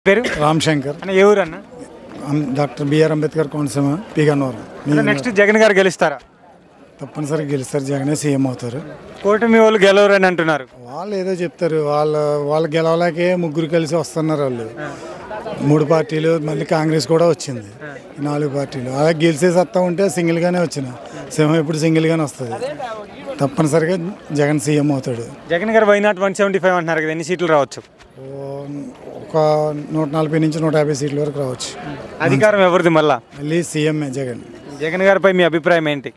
పేరు రామ్ శంకర్ అన్న ఏ ఊరు అన్న అం- డాక్టర్ బిఆర్ అంబేద్కర్ కోనసీమ పీగన్నవరం అన్న నెక్స్ట్ జగన్ గారు గెలుస్తారా తప్పనిసరిగా గెలుస్తారు జగనే సీఎం అవుతారు కూటమి వాళ్ళు గెలవరని అంటున్నారు వాళ్ళు ఏదో చెప్తారు వాళ్ళ వాళ్ళు గెలవలేకే ముగ్గురు కలిసి వస్తున్నారు వాళ్ళు మూడు పార్టీలు మళ్ళీ కాంగ్రెస్ కూడా వచ్చింది ఈ నాలుగు పార్టీలు అలా గెలిచే సత్తా ఉంటే సింగిల్గానే వచ్చిన సింహం ఇప్పుడు సింగిల్గానే వస్తుంది తప్పనిసరిగా జగన్ సీఎం అవుతాడు జగన్ గారు why not one seventy five అంటున్నారు కదా ఎన్ని సీట్లు రావచ్చు ఓ, ఒక నూట నలభై నుంచి నూట యాభై సీట్ల వరకు రావచ్చు అధికారం ఎవరిది మళ్ళా మళ్ళీ సీఎంఏ జగన్ జగన్ గారిపై మీ అభిప్రాయం ఏంటి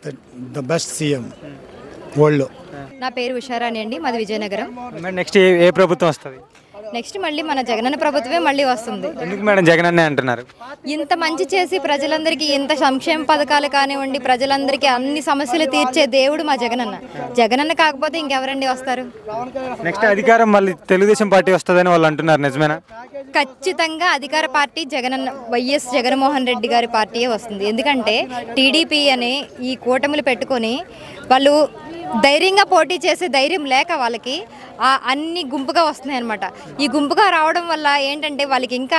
ద బెస్ట్ సీఎం వరల్డ్లో నా పేరు ఉషారాణి అండి మాది విజయనగరం మరి నెక్స్ట్ ఏ ఏ ప్రభుత్వం వస్తుంది నెక్స్ట్ మళ్ళీ మన జగనన్న ప్రభుత్వమే మళ్ళీ వస్తుంది ఎందుకు మేడం జగన్ అన్నే అంటున్నారు ఇంత మంచి చేసి ప్రజలందరికీ ఇంత సంక్షేమ పథకాలు కానివ్వండి ప్రజలందరికీ అన్ని సమస్యలు తీర్చే దేవుడు మా జగనన్న జగనన్న కాకపోతే ఇంకెవరండి వస్తారు నెక్స్ట్ అధికారం మళ్ళీ తెలుగుదేశం పార్టీ వస్తుందని వాళ్ళు అంటున్నారు నిజమేనా ఖచ్చితంగా అధికార పార్టీ జగనన్న వైఎస్ జగన్మోహన్ రెడ్డి గారి పార్టీయే వస్తుంది ఎందుకంటే టీడీపీ అనే ఈ కూటమిలు పెట్టుకొని వాళ్ళు ధైర్యంగా పోటీ చేసే ధైర్యం లేక వాళ్ళకి ఆ అన్ని గుంపుగా వస్తున్నాయి అనమాట ఈ గుంపుగా రావడం వల్ల ఏంటంటే వాళ్ళకి ఇంకా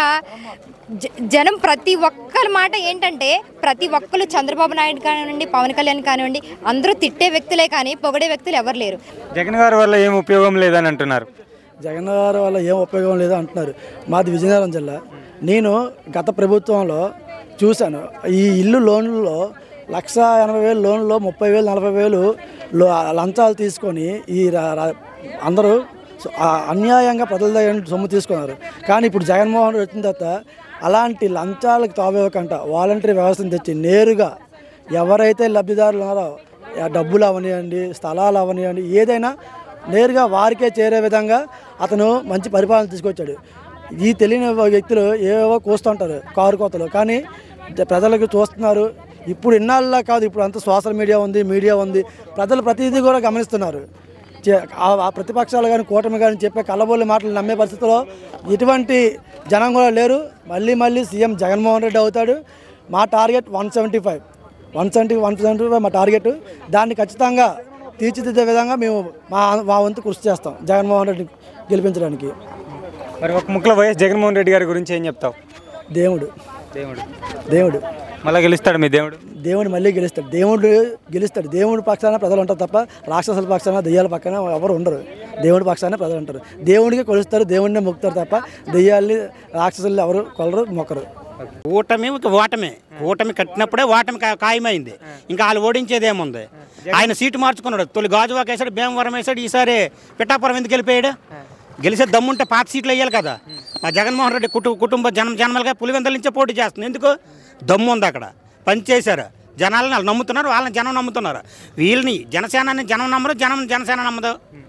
జ- జనం ప్రతి ఒక్కరి మాట ఏంటంటే ప్రతి ఒక్కరు చంద్రబాబు నాయుడు కానివ్వండి పవన్ కళ్యాణ్ కానివ్వండి అందరూ తిట్టే వ్యక్తులే కానీ పొగడే వ్యక్తులు ఎవరు లేరు జగన్ గారి వల్ల ఏం ఉపయోగం లేదని అంటున్నారు జగన్ గారి వల్ల ఏం ఉపయోగం లేదు అంటున్నారు మాది విజయనగరం జిల్లా నేను గత ప్రభుత్వంలో చూశాను ఈ ఇల్లు లోన్లలో లక్ష ఎనభై వేలు లోన్లో ముప్పై వేలు నలభై వేలు లో లంచాలు తీసుకొని ఈ రా- రా- అందరూ సో- ఆ అన్యాయంగా ప్రజల దగ్గర నుంచి సొమ్ము తీసుకున్నారు కానీ ఇప్పుడు జగన్మోహన్ రెడ్డి వచ్చిన తర్వాత అలాంటి లంచాలకు తావివ్వకుండా వాలంటరీ వ్యవస్థను తెచ్చి నేరుగా ఎవరైతే లబ్ధిదారులు ఉన్నారో ఆ డబ్బులు అవనివ్వండి స్థలాలు అవనివ్వండి ఏదైనా నేరుగా వారికే చేరే విధంగా అతను మంచి పరిపాలన తీసుకొచ్చాడు ఈ తెలియని వ్యక్తులు ఏవేవో కూస్తుంటారు కారు కోతలు కానీ జ- ప్రజలకు చూస్తున్నారు ఇప్పుడు ఇన్నాళ్ళ కాదు ఇప్పుడు అంతా సోషల్ మీడియా ఉంది మీడియా ఉంది ప్రజలు ప్రతిదీ కూడా గమనిస్తున్నారు చే- ఆ- ఆ ప్రతిపక్షాలు కానీ కూటమి కానీ చెప్పే కళ్ళబొల్లి మాటలు నమ్మే పరిస్థితిలో ఎటువంటి జనం కూడా లేరు మళ్ళీ మళ్ళీ సీఎం జగన్మోహన్ రెడ్డి అవుతాడు మా target one seventy five one seventy one seventy five మా టార్గెట్ దాన్ని ఖచ్చితంగా తీర్చిదిద్దే విధంగా మేము మా మా వంతు కృషి చేస్తాం జగన్మోహన్ రెడ్డి గెలిపించడానికి మరి ఒక ముక్కలో వైఎస్ జగన్మోహన్ రెడ్డి గారి గురించి ఏం చెప్తావు దేవుడు దేవుడు దేవుడు మళ్ళా గెలుస్తాడు మీ దేవుడు దేవుడు మళ్ళీ గెలుస్తాడు దేవుడు గెలుస్తాడు దేవుడి పక్షాన ప్రజలు ఉంటారు తప్ప రాక్షసుల పక్షాన దెయ్యాల పక్కన ఎవరు ఉండరు దేవుడి పక్షాన ప్రజలు ఉంటారు దేవుడికి కొలుస్తారు దేవుడినే మొక్కుతారు తప్ప దెయ్యాల్ని రాక్షసుల్ని ఎవరు కొలరు మొక్కరు ఓటమి ఒక ఓటమి ఓటమి కట్టినప్పుడే ఓటమి కా- ఖాయమైంది ఇంకా వాళ్ళు ఓడించేది ఏముంది ఆయన సీటు మార్చుకున్నాడు తొలి గాజువాక వేసాడు భీమవరం వేసాడు ఈసారి పిఠాపురం ఎందుకు వెళ్ళిపోయాడు గెలిచే దమ్ముంటే పాత సీట్లు వేయాలి కదా మా జగన్మోహన్ రెడ్డి కుటుంబ కుటుంబ జనం జన్మలుగా పులివెందల నుంచే పోటీ చేస్తుంది ఎందుకు దమ్ము ఉంది అక్కడ పనిచేశారు జనాలను వాళ్ళు నమ్ముతున్నారు వాళ్ళని జనం నమ్ముతున్నారు వీళ్ళని జనసేనని జనం నమ్మరు జనం జనసేన నమ్మదు